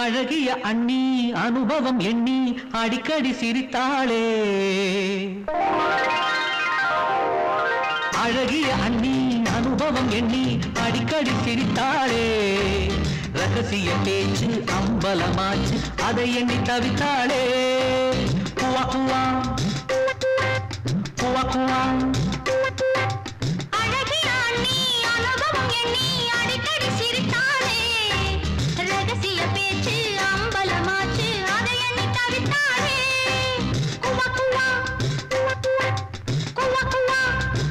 அழகிய அண்ணி அனுபவம் எண்ணி அடிக்கடி சிரித்தாளே அழகிய அண்ணி அனுபவம் எண்ணி அடிக்கடி சிரித்தாளே ரகசிய பேச்சு அம்பலமாச்சு அதை எண்ணி தவித்தாளே குவா குவா குவா குவா அழகிய அண்ணி அனுபவம் எண்ணி அடிக்கடி சிரித்தாளே ரகசிய பேச்சு அம்பலமாச்சு அதை எண்ணி தவித்தாளே குவா குவா குவா குவா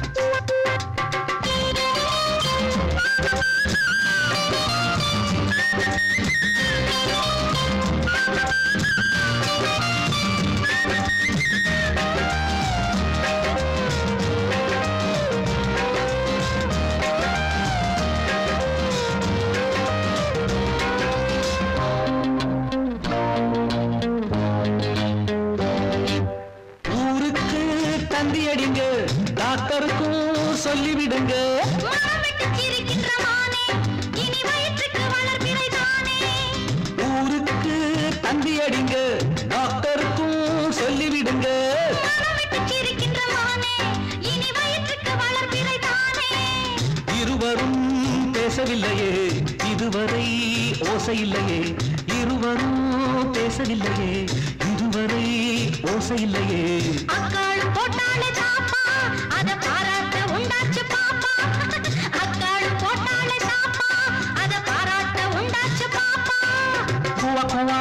ஊருக்கு தந்தி அடிங்க டாக்டருக்கும் சொல்லிவிடுங்க மனமிட்டு சிரிக்கின்ற மானே இனி வயிற்றுக்கு வளர்பிறை தானே ஊருக்கு தந்தி அடிங்க டாக்டருக்கும் சொல்லிவிடுங்க மனமிட்டு சிரிக்கின்ற மானே இனி வயிற்றுக்கு வளர்பிறை தானே இருவரும் பேசவில்லையே இதுவரை ஓசை இல்லையே இருவரும் பேசவில்லையே இதுவரை ஓசை இல்லையே அக்காளும் போட்டாளே தாப்பா அத பாராட்ட உண்டாச்சு பாப்பா அக்காளும் போட்டாளே தாப்பா அத பாராட்ட உண்டாச்சு பாப்பா குவா குவா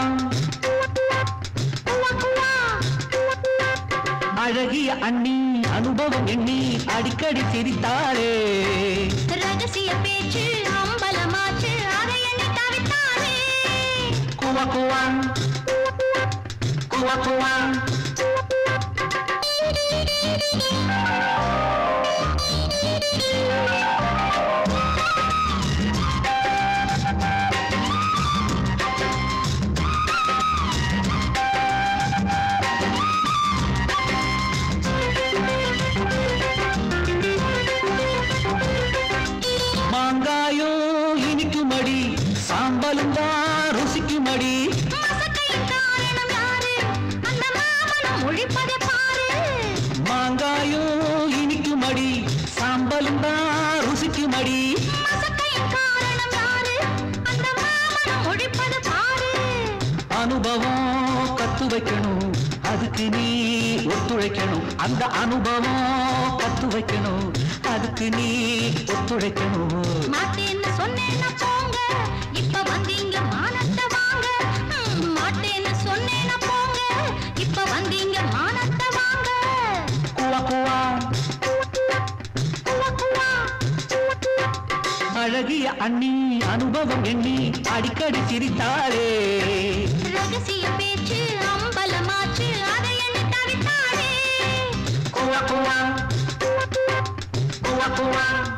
குவா குவா அழகிய அண்ணி அனுபவம் எண்ணி அடிக்கடி சிரித்தாளே ரகசிய பேச்சு அம்பலமாச்சு அதை எண்ணி தவித்தாளே குவா குவா குவா குவா மாங்காயும் இனிக்குமடி சாம்பலும் தான் ருசிக்குமடி மசக்கையின் காரணம் யாரு அந்த மாமனம் ஒழிப்பதை பாரு மாங்காயும் இனிக்குமடி சாம்பலும் தான் ருசிக்குமடி மசக்கையின் காரணம் யாரு அந்த மாமனம் ஒழிப்பது பாரு அனுபவம் கத்து வைக்கணும் அதுக்கு நீ ஒத்துழைக்கணும் அந்த அனுபவம் கத்து வைக்கணும் அதுக்கு நீ ஒத்துழைக்கணும் மாட்டேன்னு சொன்னேன்னா போங்க இப்ப வந்தீங்க மானத்தை வாங்க ம், மாட்டேன்னு சொன்னேன்னா போங்க இப்ப வந்தீங்க மானத்தை வாங்க குவா குவா குவா குவா அழகிய அண்ணி அனுபவம் எண்ணி அடிக்கடி சிரித்தாளே ரகசிய பேச்சு அம்பலமாச்சு அதை எண்ணி தவித்தாளே குவா குவா குவா குவா